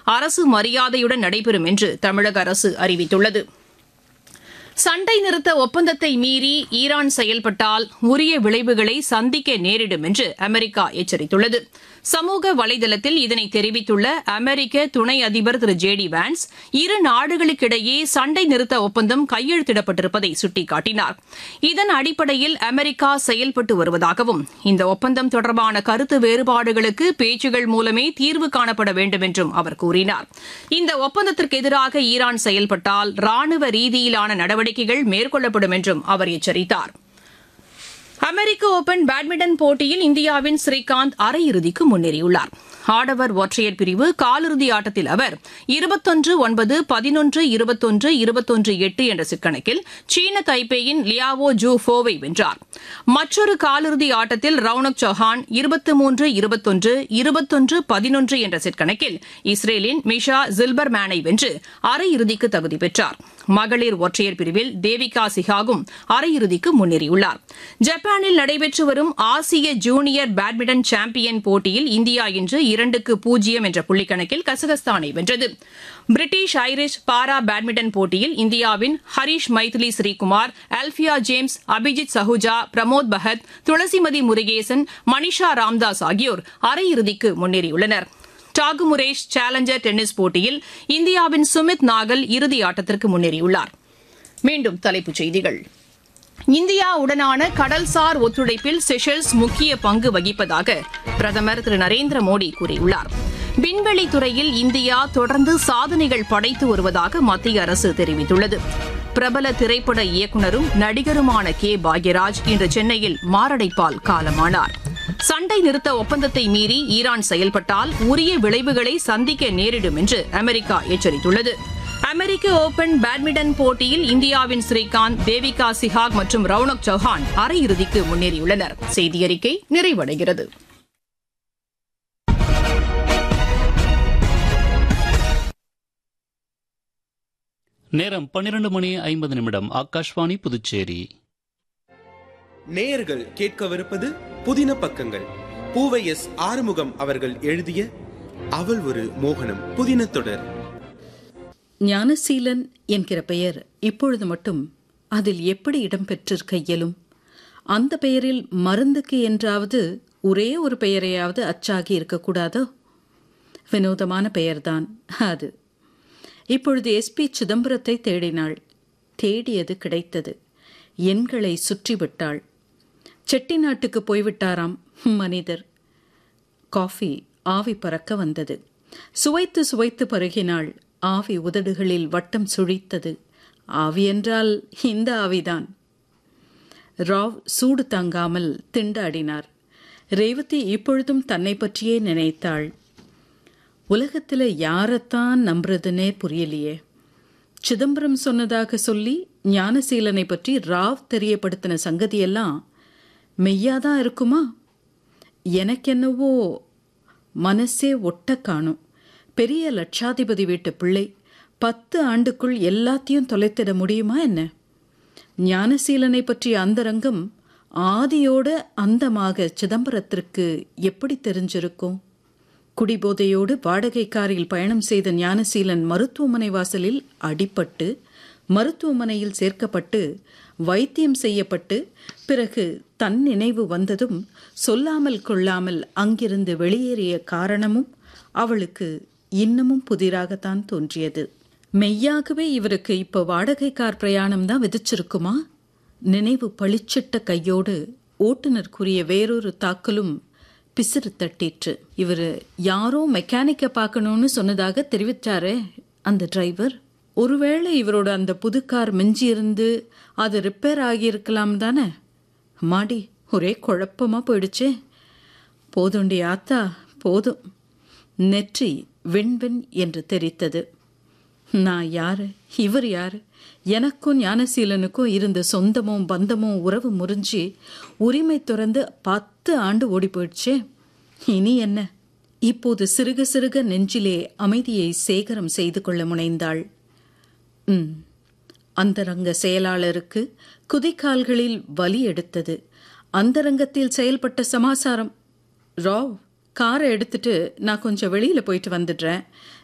அரசு மரியாதையுடன் நடைபெறும் என்று தமிழக அரசு அறிவித்துள்ளது சண்டை நிறுத்த ஒப்பந்தத்தை மீறி ஈரான் செயல்பட்டால் உரிய விளைவுகளை சந்திக்க நேரிடும் என்று அமெரிக்கா எச்சரித்துள்ளது சமூக வலைதளத்தில் இதனை தெரிவித்துள்ள அமெரிக்க துணை அதிபர் திரு ஜே டி வான்ஸ் இரு நாடுகளுக்கிடையே சண்டை நிறுத்த ஒப்பந்தம் கையெழுத்திடப்பட்டிருப்பதை சுட்டிக்காட்டினார் இதன் அடிப்படையில் அமெரிக்கா செயல்பட்டு வருவதாகவும் இந்த ஒப்பந்தம் தொடர்பான கருத்து வேறுபாடுகளுக்கு பேச்சுகள் மூலமே தீர்வு காணப்பட வேண்டும் என்றும் அவர் கூறினார் இந்த ஒப்பந்தத்திற்கு எதிராக ஈரான் செயல்பட்டால் ராணுவ ரீதியிலான நடவடிக்கைகள் மேற்கொள்ளப்படும் என்றும் அவர் எச்சரித்தார் அமெரிக்க ஓபன் பேட்மிண்டன் போட்டியில் இந்தியாவின் ஸ்ரீகாந்த் அரையிறுதிக்கு முன்னேறியுள்ளார் ஆடவர் ஒற்றையர் பிரிவு காலிறுதி ஆட்டத்தில் அவர் இருபத்தொன்று ஒன்பது பதினொன்று இருபத்தொன்று இருபத்தொன்று எட்டு என்ற சிற்கணக்கில் சீன தைப்பேயின் லியாவோ ஜூ ஃபோவை வென்றார் மற்றொரு காலிறுதி ஆட்டத்தில் ரவுனக் சௌஹான் இருபத்தி மூன்று இருபத்தொன்று இருபத்தொன்று பதினொன்று என்ற சிற்கணக்கில் இஸ்ரேலின் மிஷா ஜில்பர்மேனை வென்று அரையிறுதிக்கு தகுதி பெற்றார் மகளிர் ஒற்றையர் பிரிவில் தேவிகா சிஹாகும் அரையிறுதிக்கு முன்னேறியுள்ளார் ஜப்பானில் நடைபெற்று வரும் ஆசிய ஜூனியர் பேட்மிண்டன் சாம்பியன் போட்டியில் இந்தியா இன்று இரண்டுக்கு பூஜ்ஜியம் என்ற புள்ளிக்கணக்கில் கசகஸ்தானை வென்றது பிரிட்டிஷ் ஐரிஷ் பாரா பேட்மிண்டன் போட்டியில் இந்தியாவின் ஹரிஷ் மைதிலி ஸ்ரீகுமார் அல்பியா ஜேம்ஸ் அபிஜித் சஹுஜா பிரமோத் பகத் துளசிமதி முருகேசன் மனிஷா ராம்தாஸ் ஆகியோர் அரையிறுதிக்கு முன்னேறியுள்ளனர் டாகுமுரேஷ் சேலஞ்சர் டென்னிஸ் போட்டியில் இந்தியாவின் சுமித் நாகல் இறுதி ஆட்டத்திற்கு முன்னேறியுள்ளார் மீண்டும் தலைப்புச் செய்திகள் இந்தியாவுடனான கடல்சார் ஒத்துழைப்பில் செஷல்ஸ் முக்கிய பங்கு வகிப்பதாக பிரதமர் திரு நரேந்திர மோடி கூறியுள்ளார் விண்வெளி துறையில் இந்தியா தொடர்ந்து சாதனைகள் படைத்து வருவதாக மத்திய அரசு தெரிவித்துள்ளது பிரபல திரைப்பட இயக்குநரும் நடிகருமான கே பாக்யராஜ் இன்று சென்னையில் மாரடைப்பால் காலமானார் சண்டை நிறுத்த ஒப்பந்தத்தை மீறி ஈரான் செயல்பட்டால் உரிய விளைவுகளை சந்திக்க நேரிடும் என்று அமெரிக்கா எச்சரித்துள்ளது அமெரிக்க ஓபன் பேட்மிண்டன் போட்டியில் இந்தியாவின் ஸ்ரீகாந்த் தேவிகா சிஹாக் மற்றும் ரவுனக் சௌஹான் அரையிறுதிக்கு முன்னேறியுள்ளனர் செய்தியறிக்கை நிறைவடைகிறது நேரம் பன்னிரண்டு மணி ஐம்பது நிமிடம் ஆகாஷ்வாணி புதுச்சேரி நேயர்கள் கேட்கவிருப்பது புதின பக்கங்கள் பூவை எஸ் ஆறுமுகம் அவர்கள் எழுதிய அவள் ஒரு மோகனம் புதின தொடர் ஞானசீலன் என்கிற பெயர் இப்பொழுது மட்டும் அதில் எப்படி இடம்பெற்றிருக்க இயலும் அந்த பெயரில் மருந்துக்கு என்றாவது ஒரே ஒரு பெயரையாவது அச்சாகி இருக்கக்கூடாதோ வினோதமான பெயர்தான் அது இப்பொழுது எஸ்பி சிதம்பரத்தை தேடினாள் தேடியது கிடைத்தது எண்களை சுற்றிவிட்டாள் செட்டிநாட்டுக்கு போய்விட்டாராம் மனிதர் காஃபி ஆவி பறக்க வந்தது சுவைத்து சுவைத்து பருகினாள் ஆவி உதடுகளில் வட்டம் சுழித்தது ஆவி என்றால் இந்த ஆவிதான் ராவ் சூடு தாங்காமல் திண்டாடினார் ரேவதி இப்பொழுதும் தன்னை பற்றியே நினைத்தாள் உலகத்தில் யாரைத்தான் நம்புறதுன்னே புரியலையே சிதம்பரம் சொன்னதாக சொல்லி ஞானசீலனை பற்றி ராவ் தெரியப்படுத்தின சங்கதியெல்லாம் மெய்யாதான் இருக்குமா எனக்கென்னவோ மனசே ஒட்ட காணும் பெரிய லட்சாதிபதி வீட்டு பிள்ளை பத்து ஆண்டுக்குள் எல்லாத்தையும் தொலைத்திட முடியுமா என்ன ஞானசீலனை பற்றிய அந்தரங்கம் ஆதியோட அந்தமாக சிதம்பரத்திற்கு எப்படி தெரிஞ்சிருக்கும் குடிபோதையோடு வாடகை காரில் பயணம் செய்த ஞானசீலன் மருத்துவமனை வாசலில் அடிபட்டு மருத்துவமனையில் சேர்க்கப்பட்டு வைத்தியம் செய்யப்பட்டு பிறகு தன் நினைவு வந்ததும் சொல்லாமல் கொள்ளாமல் அங்கிருந்து வெளியேறிய காரணமும் அவளுக்கு இன்னமும் புதிராகத்தான் தோன்றியது மெய்யாகவே இவருக்கு இப்போ வாடகை கார் பிரயாணம் தான் விதிச்சிருக்குமா நினைவு பளிச்சிட்ட கையோடு ஓட்டுநர் கூறிய வேறொரு தாக்கலும் பிசிறு தட்டிற்று இவர் யாரோ மெக்கானிக்கை பார்க்கணும்னு சொன்னதாக தெரிவித்தாரே அந்த டிரைவர் ஒருவேளை இவரோட அந்த புது கார் மிஞ்சி இருந்து அது ரிப்பேர் ஆகியிருக்கலாம் தானே மாடி ஒரே குழப்பமாக போயிடுச்சே போதுண்டி ஆத்தா போதும் நெற்றி விண்வெண் என்று தெரித்தது நான் யாரு இவர் யாரு எனக்கும் ஞானசீலனுக்கும் இருந்த சொந்தமும் பந்தமும் உறவு முறிஞ்சி உரிமை துறந்து பத்து ஆண்டு ஓடி போயிடுச்சே இனி என்ன இப்போது சிறுக சிறுக நெஞ்சிலே அமைதியை சேகரம் செய்து கொள்ள முனைந்தாள் ம் அந்தரங்க செயலாளருக்கு குதிக்கால்களில் வலி எடுத்தது அந்தரங்கத்தில் செயல்பட்ட சமாசாரம் ராவ் காரை எடுத்துட்டு நான் கொஞ்சம் வெளியில் போயிட்டு வந்துடுறேன்